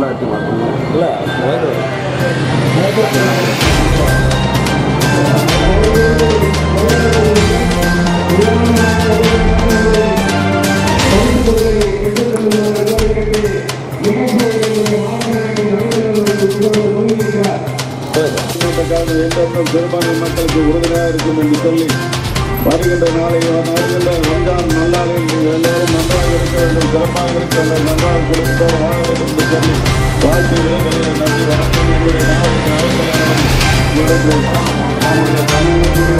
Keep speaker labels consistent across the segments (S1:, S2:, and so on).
S1: கொண்டாட்டி மட்டும் இல்லை
S2: என்றென்றும் சிறுபான்மை மக்களுக்கு உறுதுணையாக இருக்கும் என்று சொல்லி வருகின்ற நாளை வருகின்ற ரம்ஜான் நல்லாளில் நீங்கள் எல்லோரும் நன்றாக இருக்க வேண்டும் சிறப்பாக இருக்க வேண்டும் நன்றாக குடும்பத்தோடு வாழ வேண்டும் என்று சொல்லி வாழ்த்து விருதுகளை நன்றி வணக்கம் என்னுடைய நாளைக்கு அழைப்பதான உங்களுக்கு நம்முடைய தமிழகத்துடைய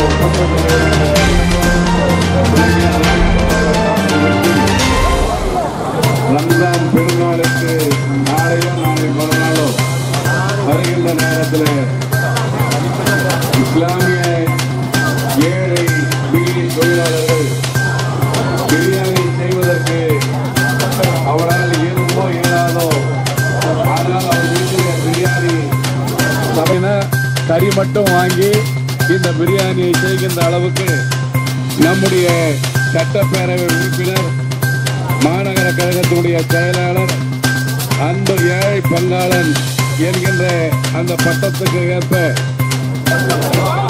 S2: ரம்ஜான் பெருநாளுக்கு நாளையோ நாளை மறுநாளோ வருகின்ற நேரத்தில் இஸ்லாமிய ஏழை பீடி தொழிலாளர்கள் பிரியாணி செய்வதற்கு அவரால் இயலுமோ இயலாதோ ஆனால் அவர் வீட்டில் பிரியாணி சமைனா கறி மட்டும் வாங்கி இந்த பிரியாணியை செய்கின்ற அளவுக்கு நம்முடைய சட்டப்பேரவை உறுப்பினர் மாநகர கழகத்தினுடைய செயலாளர் அன்பு ஏழை பங்காளன் என்கின்ற அந்த பட்டத்துக்கு ஏற்ப